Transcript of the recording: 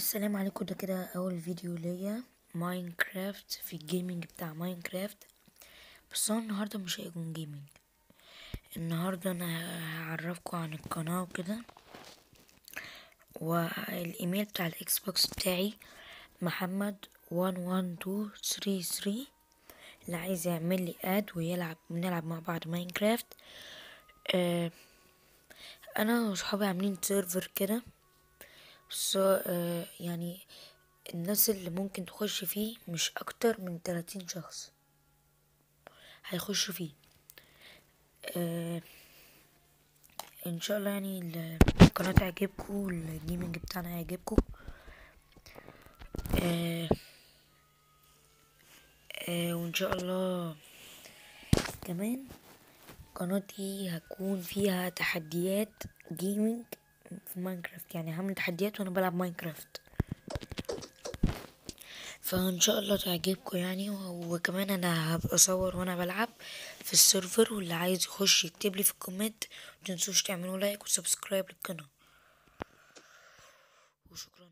السلام عليكم ده كده اول فيديو ليا ماينكرافت في الجيمنج بتاع ماينكرافت بس هو النهارده مش هيكون جيمنج النهارده انا هعرفكم عن القناه وكده والايميل بتاع الاكس بوكس بتاعي محمد 11233 اللي عايز يعمل لي اد ويلعب نلعب مع بعض ماينكرافت آه انا وصحابي عاملين سيرفر كده بس آه يعني الناس اللي ممكن تخش فيه مش اكتر من 30 شخص هيخشوا فيه آه ان شاء الله يعني القناة تعجبكم الجيمنج بتاعنا هيعجبكم آه آه وان شاء الله كمان قناتي هكون فيها تحديات جيمنج في ماينكرافت يعني هعمل تحديات وانا بلعب ماينكرافت فان شاء الله تعجبكم يعني وكمان انا هبقى اصور وانا بلعب في السيرفر واللي عايز يخش يكتب لي في الكومنت متنسوش تعملوا لايك وسبسكرايب للقناه وشكرا